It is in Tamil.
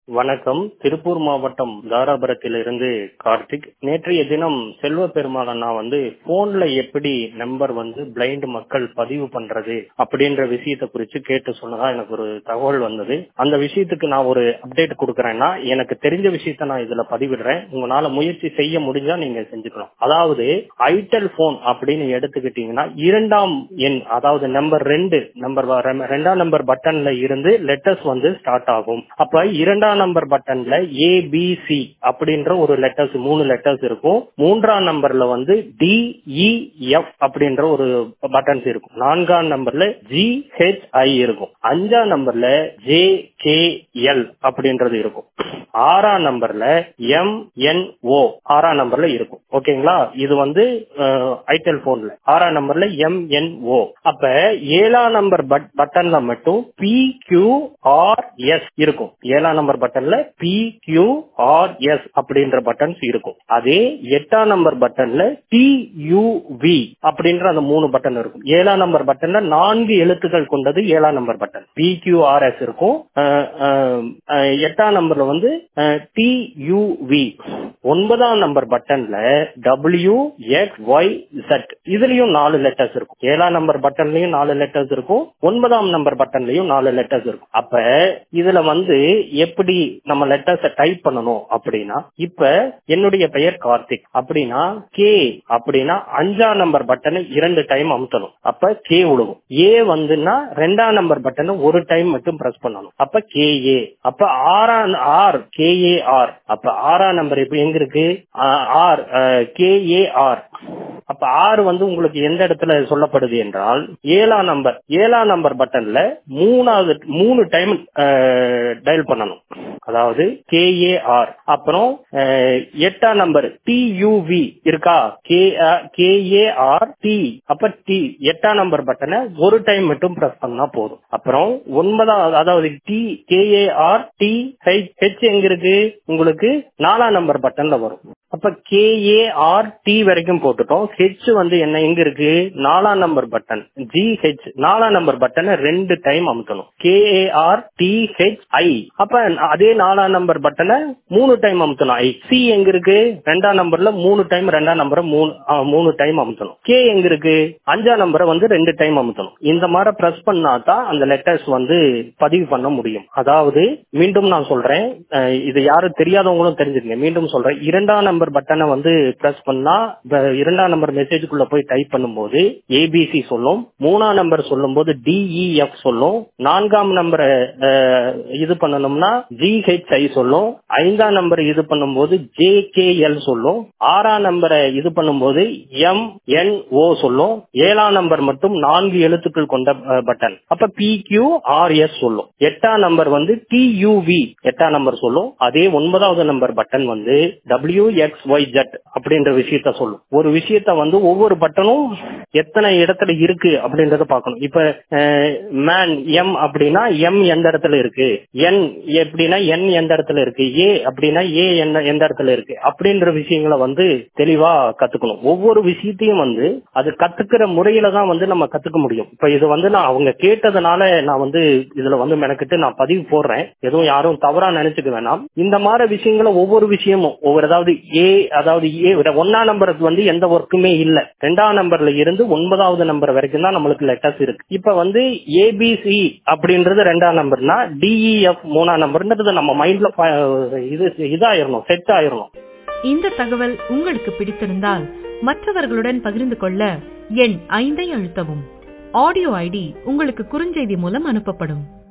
வணக்கம் திருப்பூர் மாவட்டம் தாராபுரத்திலிருந்து கார்த்திக் நேற்றைய தினம் செல்வ பெருமாள் அண்ணா வந்து போன்ல எப்படி நம்பர் வந்து பிளைண்ட் மக்கள் பதிவு பண்றது அப்படின்ற விஷயத்தை குறித்து கேட்டு சொன்னதா எனக்கு ஒரு தகவல் வந்தது அந்த விஷயத்துக்கு நான் ஒரு அப்டேட் கொடுக்கறேன்னா எனக்கு தெரிஞ்ச விஷயத்த நான் இதுல பதிவிடுறேன் உங்களால முயற்சி செய்ய முடிஞ்சா நீங்க செஞ்சுக்கலாம் அதாவது ஐடெல் போன் அப்படின்னு எடுத்துக்கிட்டீங்கன்னா இரண்டாம் எண் அதாவது நம்பர் ரெண்டு நம்பர் ரெண்டாம் நம்பர் பட்டன்ல இருந்து லெட்டர்ஸ் வந்து ஸ்டார்ட் ஆகும் அப்ப இரண்டாம் நம்பர் பட்டன்ல ஏ பி சி அப்படின்ற ஒரு லெட்டர்ஸ் மூணு லெட்டர்ஸ் இருக்கும் மூன்றாம் நம்பர்ல வந்து டி இ எஃப் அப்படின்ற ஒரு பட்டன்ஸ் இருக்கும் நான்காம் நம்பர்ல ஜி ஹெச் ஐ இருக்கும் அஞ்சாம் நம்பர்ல ஜே கே எல் அப்படின்றது இருக்கும் ஆறாம் நம்பர்ல எம் என் ஓ ஆறாம் நம்பர்ல இருக்கும் ஓகேங்களா இது வந்து ஐடெல் போன்ல ஆறாம் நம்பர்ல எம் என் ஓ அப்ப ஏழாம் நம்பர் பட்டன்ல மட்டும் பி கியூ ஆர் எஸ் இருக்கும் ஏழாம் நம்பர் பட்டன்ல பி கியூ ஆர் எஸ் அப்படின்ற பட்டன்ஸ் இருக்கும் அதே எட்டாம் நம்பர் பட்டன்ல டி யூ வி அப்படின்ற அந்த மூணு பட்டன் இருக்கும் ஏழாம் நம்பர் பட்டன்ல நான்கு எழுத்துக்கள் கொண்டது ஏழாம் number button P Q R S இருக்கும் எட்டாம் நம்பர்ல வந்து டி யூ வி ஒன்பதாம் நம்பர் பட்டன்ல டபிள்யூ எக்ஸ் ஒய் செட் இதுலயும் நாலு லெட்டர்ஸ் இருக்கும் ஏழாம் நம்பர் பட்டன்லயும் நாலு லெட்டர்ஸ் இருக்கும் ஒன்பதாம் நம்பர் பட்டன்லயும் நாலு லெட்டர்ஸ் இருக்கும் அப்ப இதுல வந்து எப்படி நம்ம லெட்டர்ஸ டைப் பண்ணணும் அப்படின்னா இப்ப என்னுடைய பெயர் கார்த்திக் அப்படின்னா கே அப்படின்னா அஞ்சாம் நம்பர் பட்டனை இரண்டு டைம் அமுத்தணும் அப்ப கே விழுகும் ஏ வந்துன்னா ரெண்டாம் நம்பர் பட்டனை ஒரு டைம் மட்டும் பிரஸ் பண்ணணும் அப்ப கே ஏ அப்ப ஆறாம் ஆர் கே ஏ ஆர் அப்ப ஆறாம் நம்பர் இப்ப எங்க இருக்கு ஆர் கே ஏ ஆர் அப்ப ஆறு வந்து உங்களுக்கு எந்த இடத்துல சொல்லப்படுது என்றால் ஏழாம் நம்பர் ஏழாம் நம்பர் பட்டன்ல மூணாவது மூணு டைம் டயல் பண்ணணும் அதாவது கேஏஆர் அப்புறம் எட்டாம் நம்பர் டியூவி இருக்கா கே கேஏஆர் டி அப்ப டி எட்டாம் நம்பர் பட்டனை ஒரு டைம் மட்டும் பிரஸ் பண்ணா போதும் அப்புறம் ஒன்பதாம் அதாவது டி கேஏஆர் டி ஹெச் எங்க இருக்கு உங்களுக்கு நாலாம் நம்பர் பட்டன்ல வரும் அப்ப கேஏஆர் டி வரைக்கும் போட்டுட்டோம் ஹெச் வந்து என்ன எங்க இருக்கு நாலாம் நம்பர் பட்டன் ஜி ஹெச் நாலாம் நம்பர் பட்டனை ரெண்டு டைம் அமுத்தணும் கேஏஆர் டி ஹெச் ஐ அப்ப அதே நாலாம் நம்பர் பட்டனை மூணு டைம் அமுத்தணும் ஐ சி எங்க இருக்கு ரெண்டாம் நம்பர்ல மூணு டைம் ரெண்டாம் நம்பரை மூணு மூணு டைம் அமுத்தணும் கே எங்க இருக்கு அஞ்சாம் நம்பரை வந்து ரெண்டு டைம் அமுத்தணும் இந்த மாதிரி பிரஸ் பண்ணா தான் அந்த லெட்டர்ஸ் வந்து பதிவு பண்ண முடியும் அதாவது மீண்டும் நான் சொல்றேன் இது யாரும் தெரியாதவங்களும் தெரிஞ்சுக்கங்க மீண்டும் சொல்றேன் இரண்டாம் நம்பர் பட்டனை வந்து பிரஸ் பண்ணா இரண்டாம் நம்பர் மெசேஜுக்குள்ள போய் டைப் பண்ணும்போது ஏபிசி சொல்லும் மூணாம் நம்பர் சொல்லும் போது டிஇஎஃப் சொல்லும் நான்காம் நம்பரை இது பண்ணணும்னா ஜிஹெச்ஐ சொல்லும் ஐந்தாம் நம்பர் இது பண்ணும்போது ஜே கே எல் சொல்லும் ஆறாம் நம்பரை இது பண்ணும்போது எம் என் ஓ சொல்லும் ஏழாம் நம்பர் மட்டும் நான்கு எழுத்துக்கள் கொண்ட பட்டன் அப்ப பி கியூ ஆர் எஸ் சொல்லும் எட்டாம் நம்பர் வந்து டியூவி எட்டாம் நம்பர் சொல்லும் அதே ஒன்பதாவது நம்பர் பட்டன் வந்து டபிள்யூ எக்ஸ் ஒய் ஜெட் அப்படின்ற விஷயத்த சொல்லும் ஒரு விஷயத்த வந்து ஒவ்வொரு பட்டனும் எத்தனை இடத்துல இருக்கு அப்படின்றத பார்க்கணும் இப்ப மேன் எம் அப்படின்னா எம் எந்த இடத்துல இருக்கு என் எப்படின்னா என் எந்த இடத்துல இருக்கு ஏ அப்படின்னா ஏ என்ன எந்த இடத்துல இருக்கு அப்படின்ற விஷயங்களை வந்து தெளிவா கத்துக்கணும் ஒவ்வொரு விஷயத்தையும் வந்து அது கத்துக்கிற முறையில தான் வந்து நம்ம கத்துக்க முடியும் இப்ப இது வந்து நான் அவங்க கேட்டதுனால நான் வந்து இதுல வந்து மெனக்கிட்டு நான் பதிவு போடுறேன் எதுவும் யாரும் தவறா நினைச்சுக்க வேணாம் இந்த மாதிரி விஷயங்களை ஒவ்வொரு விஷயமும் ஒவ்வொரு அதாவது ஏ அதாவது ஏ ஒன்னாம் நம்பருக்கு வந்து எந்த ஒர்க்குமே இல்ல ரெண்டாம் நம்பர்ல இருந்து ஒன்பதாவது நம்பர் வரைக்கும் தான் நம்மளுக்கு லெட்டர்ஸ் இருக்கு இப்ப வந்து ஏபிசி அப்படின்றது ரெண்டாம் நம்பர்னா டிஇஎஃப் மூணாம் நம்பர்ன்றது நம்ம மைண்ட்ல இது இதாயிரணும் செட் ஆயிரணும் இந்த தகவல் உங்களுக்கு பிடித்திருந்தால் மற்றவர்களுடன் பகிர்ந்து கொள்ள எண் ஐந்தை அழுத்தவும் ஆடியோ ஐடி உங்களுக்கு குறுஞ்செய்தி மூலம் அனுப்பப்படும்